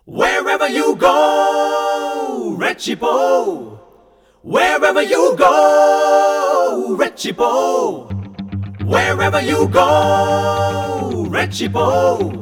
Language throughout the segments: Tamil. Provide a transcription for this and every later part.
Wherever you go, Rechipo. Wherever you go, Rechipo. Wherever you go, Rechipo.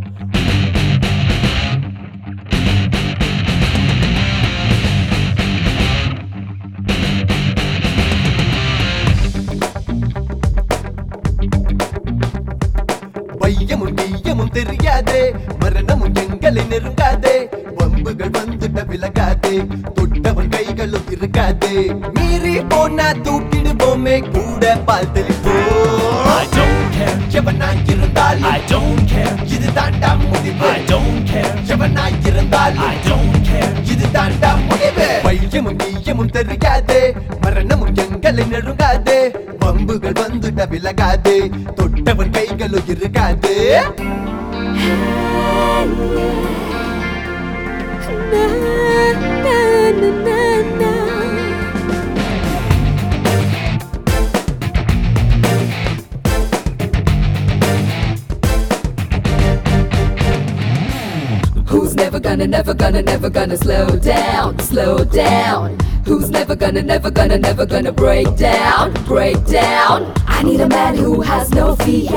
பையமும் டீயமும் தெரியாதே மரணமும் எங்களை நெருங்காதே வம்புகள் வந்துட்ட விலகாதே தொட்டவன் கைகளும் இருக்காதே மீறி போனா தூக்கிடுவோமே கூட பால் தெளிப்போம் I don't care. எவனாய் இருந்தாலும் I don't care. இது தாண்டா முடிவு I don't care. எவனாய் இருந்தாலும் I don't care. இது தாண்டா முடிவு பையமும் டீயமும் தெரியாதே மரணமும் எங்களை நெருங்காதே வம்புகள் வந்துட்ட விலகாதே தொட்டவன் கைகளும் இருக்காதே Who's never gonna, never gonna, never gonna slow down, slow down? Who's never gonna, never gonna, never gonna break down, break down? I need a man who has no fear.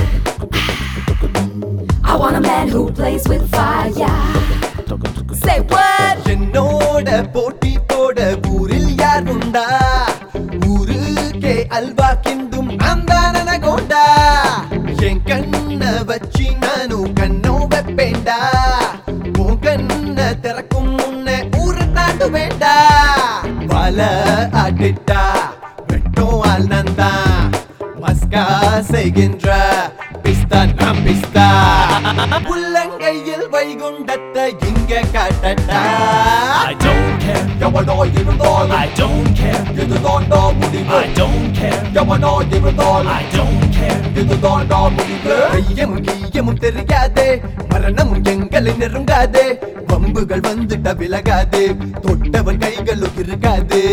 I want a man who plays with fire. Say what? என்னோட போட்டி போட ஊரில் யார் உண்டா ஊருக்கே அல்வா கிண்டும் அந்த நனகோண்டா என் கண்ண வச்சு நானும் கண்ணோ வைப்பேண்டா உன் கண்ண திறக்கும் முன்ன ஊரு தாண்டு வேண்டா பல அடிட்டா வெட்டும் ஆள் நந்தா மஸ்கா செய்கின்ற பிஸ்தா நாம் பிஸ்தா உள்ளங்கையில் வைகுண்டத்தை இங்க காட்டட்டா I don't care. எவனோ இருந்தாலும் I don't care. இதுதான்டா முடிவு I don't care. எவனோ இருந்தாலும் I don't care. இதுதான்டா முடிவு ஐயமும் கீயமும் தெரியாதே மரணமும் எங்களை நெருங்காதே வம்புகள் வந்துட்ட விலகாதே தொட்டவன் கைகளும் இருக்காதே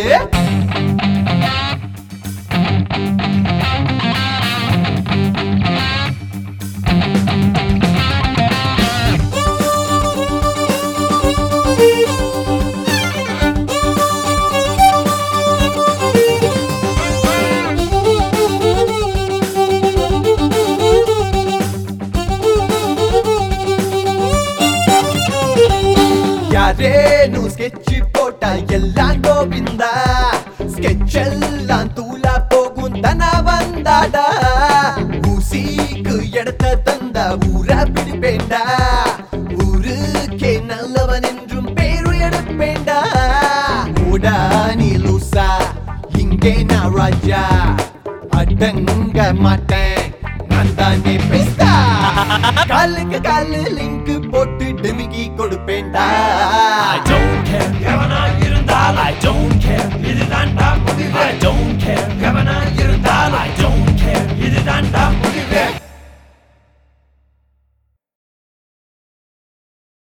யாரேனு ஸ்கெட்ச் போட்டா எல்லாம் கோவிந்தா ஸ்கெட்ச் எல்லாம் தூளா போகும் தனா வந்தாடா ஊசிக்கு இடத்த தந்தா ஊரா பிடிப்பேண்டா ஊருக்கே நல்லவன் என்றும் பேரு எடுப்பேண்டா ஓடா நீ லூசா இங்கே நான் ராஜா அடங்க மாட்டேன் நான் தானே பெஸ்டா காலுக்கு காலு லிங்க் போட்டு